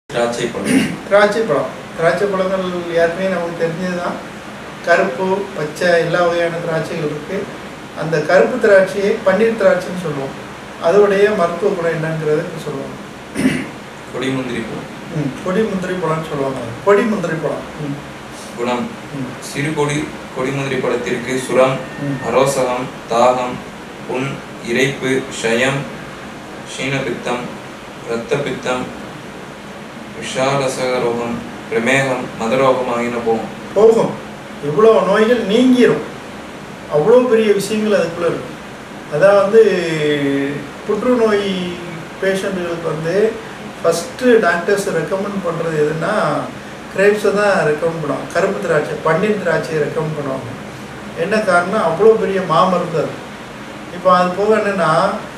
திராட்சை பழம் திராட்சை பழம் திராட்சை பழங்கள் ஏற்கனவே நமக்கு தெரிஞ்சது தான் கருப்பு பச்சை எல்லா வகையான திராட்சைகள் இருக்குது அந்த கருப்பு திராட்சையை பன்னீர் திராட்சைன்னு சொல்லுவோம் அதோடைய மருத்துவ குணம் என்னங்கிறத இப்ப சொல்லுவோம் கொடி முந்திரி பழம் ம், கொடி முந்திரி பழம்னு சொல்லுவாங்க கொடி முந்திரி பழம் ம், குணம் ம், சிறு கொடி கொடிமுந்திரி பழத்திற்கு சுரம் ம். அரோசகம் தாகம் புண் இரைப்பு ஷயம் ஷீனபித்தம் இரத்த பித்தம் விஷாலசக ரோகம் பிரமேகம் மதரோகம் ஆகியன போகும் போகும் இவ்வளோ நோய்கள் நீங்கிரும் அவ்வளோ பெரிய விஷயங்கள் அதுக்குள்ளே இருக்கு அதான் வந்து புற்றுநோய் பேஷண்ட்டுகளுக்கு வந்து ஃபஸ்ட்டு டாக்டர்ஸ் ரெக்கமெண்ட் பண்ணுறது எதுன்னா கிரேப்ஸை தான் ரெக்கமெண்ட் பண்ணுவாங்க கருப்பு திராட்சை பன்னீர் திராட்சையை ரெக்கமெண்ட் பண்ணுவாங்க என்ன காரணம் அவ்வளோ பெரிய மாமருந்து அது இப்போ அது போக என்னென்னா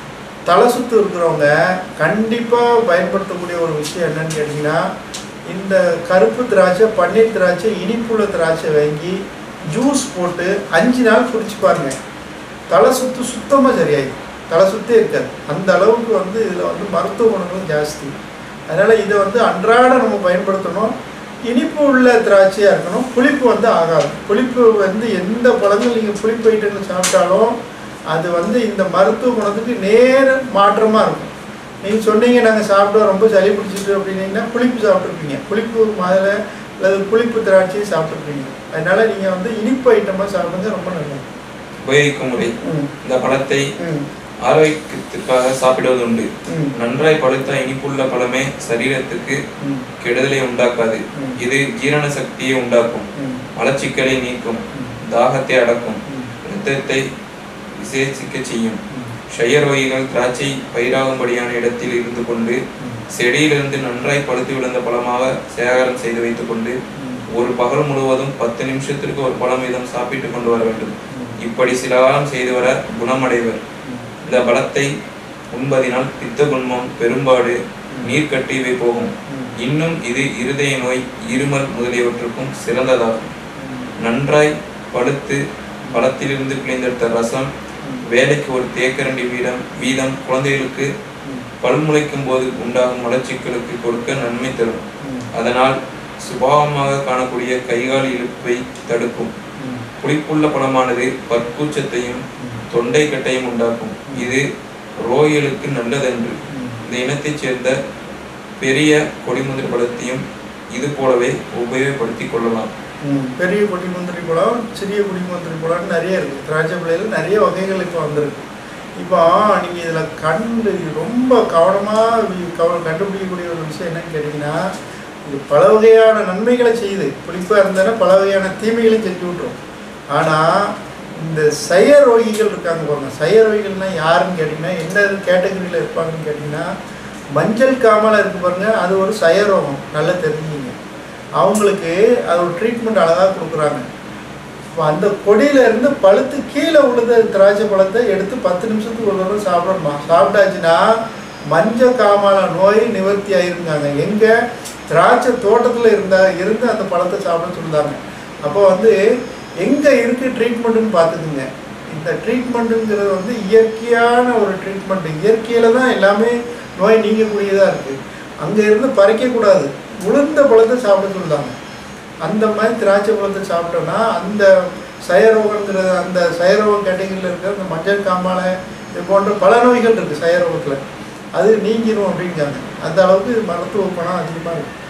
தலை சுத்து இருக்கிறவங்க கண்டிப்பாக பயன்படுத்தக்கூடிய ஒரு விஷயம் என்னன்னு கேட்டிங்கன்னா இந்த கருப்பு திராட்சை பன்னீர் திராட்சை இனிப்புள்ள திராட்சை வாங்கி ஜூஸ் போட்டு அஞ்சு நாள் குடிச்சு பாருங்க தலை சுத்து சுத்தமாக சரியாயிடும் தலை சுத்தே இருக்காது அந்த அளவுக்கு வந்து இதில் வந்து மருத்துவ குணங்களும் ஜாஸ்தி அதனால் இதை வந்து அன்றாட நம்ம பயன்படுத்தணும் இனிப்பு உள்ள திராட்சையாக இருக்கணும் புளிப்பு வந்து ஆகாது புளிப்பு வந்து எந்த பழங்கள் நீங்கள் புளிப்பு ஐட்டங்கள் சாப்பிட்டாலும் அது வந்து இந்த மருத்துவ குணத்துக்கு நேர மாற்றமாக இருக்கும் நீங்கள் சொன்னீங்க நாங்கள் சாப்பிட்டோம் ரொம்ப சளி பிடிச்சிட்டு அப்படின்னீங்கன்னா புளிப்பு சாப்பிட்ருப்பீங்க புளிப்பு மாதுளை அல்லது புளிப்பு திராட்சையை சாப்பிட்ருப்பீங்க அதனால நீங்கள் வந்து இனிப்பு ஐட்டமாக சாப்பிடுங்க ரொம்ப நல்லது உபயோகிக்கும் முறை ம் இந்த பழத்தை ம் ஆரோக்கியத்திற்காக சாப்பிடுவது உண்டு ம் நன்றாய் பழுத்த இனிப்புள்ள பழமே சரீரத்துக்கு ம் கெடுதலை உண்டாக்காது ம். இது ஜீரண சக்தியை உண்டாக்கும் ம் மலச்சிக்கலை நீக்கும் ம். தாகத்தை அடக்கும் ம். இரத்தத்தை விசேஷிக்க செய்யும் ம். ஷயரோகிகள் திராட்சை பயிராகும்படியான இடத்தில் இருந்து கொண்டு ம். செடியிலிருந்து நன்றாய் பழுத்து விழுந்த பழமாக சேகரம் செய்து வைத்துக்கொண்டு ம். ஒரு பகல் முழுவதும் பத்து நிமிஷத்திற்கு ஒரு பழம் வீதம் சாப்பிட்டு கொண்டு வர வேண்டும் ம். இப்படி சில காலம் செய்து வர குணமடைவர் இந்த பழத்தை உண்பதினால் பித்த குன்மம் பெரும்பாடு நீர்க்கட்டி இவை போகும் ம். இன்னும் இது இருதய நோய் இருமல் முதலியவற்றுக்கும் சிறந்ததாகும் நன்றாய் பழுத்து பழத்திலிருந்து பிழிந்தெடுத்த ரசம் வேலைக்கு ஒரு தேக்கரண்டி வீதம் வீதம் குழந்தைகளுக்கு பல்முளைக்கும் போது உண்டாகும் மலச்சிக்கலுக்கு கொடுக்க நன்மை தரும் அதனால் சுபாவமாக காணக்கூடிய கைகால் இழுப்பை தடுக்கும் புளிப்புள்ள பழமானது பற்கூச்சத்தையும் தொண்டை கட்டையும் உண்டாக்கும் இது ரோகிகளுக்கு நல்லதென்று இந்த இனத்தைச் சேர்ந்த பெரிய கொடிமுந்திரி பழத்தையும் இது போலவே உபயோகப்படுத்திக் கொள்ளலாம் ம், பெரிய கொடி முந்திரி பழம் சிறிய கொடி முந்திரி பழம் நிறைய இருக்குது திராட்சை பழத்தில் நிறைய வகைகள் இப்போ வந்திருக்கு இப்போ நீங்கள் இதில் கண்டு ரொம்ப கவனமாக கவ கண்டுபிடிக்கக்கூடிய ஒரு விஷயம் என்னன்னு கேட்டிங்கன்னா இது பல வகையான நன்மைகளை செய்யுது புளிப்பாக இருந்தாலும் பல வகையான தீமைகளையும் செஞ்சு விட்ரும் ஆனால் இந்த சய ரோகிகள் இருக்காங்க பாருங்க சய ரோகிகள்னால் யாருன்னு கேட்டிங்கன்னா எந்த கேட்டகரியில் இருப்பாங்கன்னு கேட்டிங்கன்னா மஞ்சள் காமலை இருக்கு பாருங்க அது ஒரு சய ரோகம் நல்லா தெரிஞ்சுங்க அவங்களுக்கு அது ஒரு ட்ரீட்மெண்ட் அழகாக கொடுக்குறாங்க இப்போ அந்த கொடியில இருந்து பழுத்து கீழே விழுந்த திராட்சை பழத்தை எடுத்து பத்து நிமிஷத்துக்கு ஒரு தடவை சாப்பிடணுமா சாப்பிட்டாச்சுன்னா மஞ்ச காமால நோய் நிவர்த்தி ஆயிருந்தாங்க எங்க திராட்சை தோட்டத்தில் இருந்தா இருந்து அந்த பழத்தை சாப்பிட சொல்லிருந்தாங்க அப்போ வந்து எங்க இருக்கு ட்ரீட்மெண்ட்டுன்னு பார்த்துக்குங்க இந்த ட்ரீட்மெண்ட்டுங்கிறது வந்து இயற்கையான ஒரு ட்ரீட்மெண்ட் இயற்கையில தான் எல்லாமே நோய் நீங்கக்கூடியதாக இருக்கு அங்க இருந்து பறிக்கக்கூடாது உளுந்த பழத்தை சாப்பிட சொல்லுதாங்க அந்த மாதிரி திராட்சை பழத்தை சாப்பிட்டோன்னா அந்த சயரோகங்கிறது அந்த சயரோக கேட்டகரியில் இருக்கிற அந்த மஞ்சள் காமாலை இது போன்ற பல நோய்கள் இருக்குது சயரோகத்தில் அது நீங்கிரும் அப்படிங்காங்க அந்த அளவுக்கு மருத்துவ குணம் அதிகமாக இருக்குது